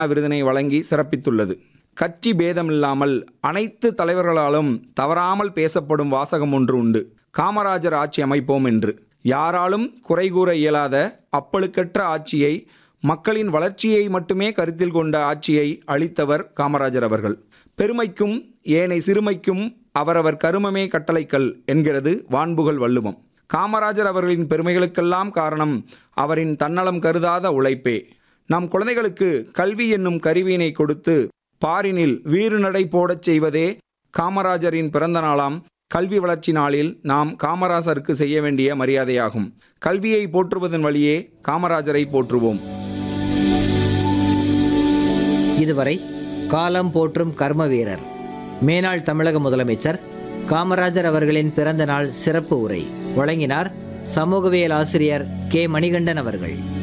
விருதினை வழங்கி சிறப்பித்துள்ளது கட்சி பேதமில்லாமல் அனைத்து தலைவர்களாலும் தவறாமல் பேசப்படும் வாசகம் ஒன்று உண்டு காமராஜர் ஆட்சி அமைப்போம் என்று யாராலும் குறை கூற இயலாத அப்பழுக்கற்ற ஆட்சியை மக்களின் வளர்ச்சியை மட்டுமே கருத்தில் கொண்ட ஆட்சியை அளித்தவர் காமராஜர் அவர்கள் பெருமைக்கும் ஏனை சிறுமைக்கும் அவரவர் கருமமே கட்டளைக்கல் என்கிறது வான்புகழ் வள்ளுவம் காமராஜர் அவர்களின் பெருமைகளுக்கெல்லாம் காரணம் அவரின் தன்னலம் கருதாத உழைப்பே நம் குழந்தைகளுக்கு கல்வி என்னும் கருவியினை கொடுத்து பாரினில் வீறு நடை போடச் செய்வதே காமராஜரின் பிறந்த நாளாம் கல்வி வளர்ச்சி நாளில் நாம் காமராஜருக்கு செய்ய வேண்டிய மரியாதையாகும் கல்வியை போற்றுவதன் வழியே காமராஜரை போற்றுவோம் இதுவரை காலம் போற்றும் கர்ம வீரர் மேனாள் தமிழக முதலமைச்சர் காமராஜர் அவர்களின் பிறந்த நாள் சிறப்பு உரை வழங்கினார் சமூகவியல் ஆசிரியர் கே மணிகண்டன் அவர்கள்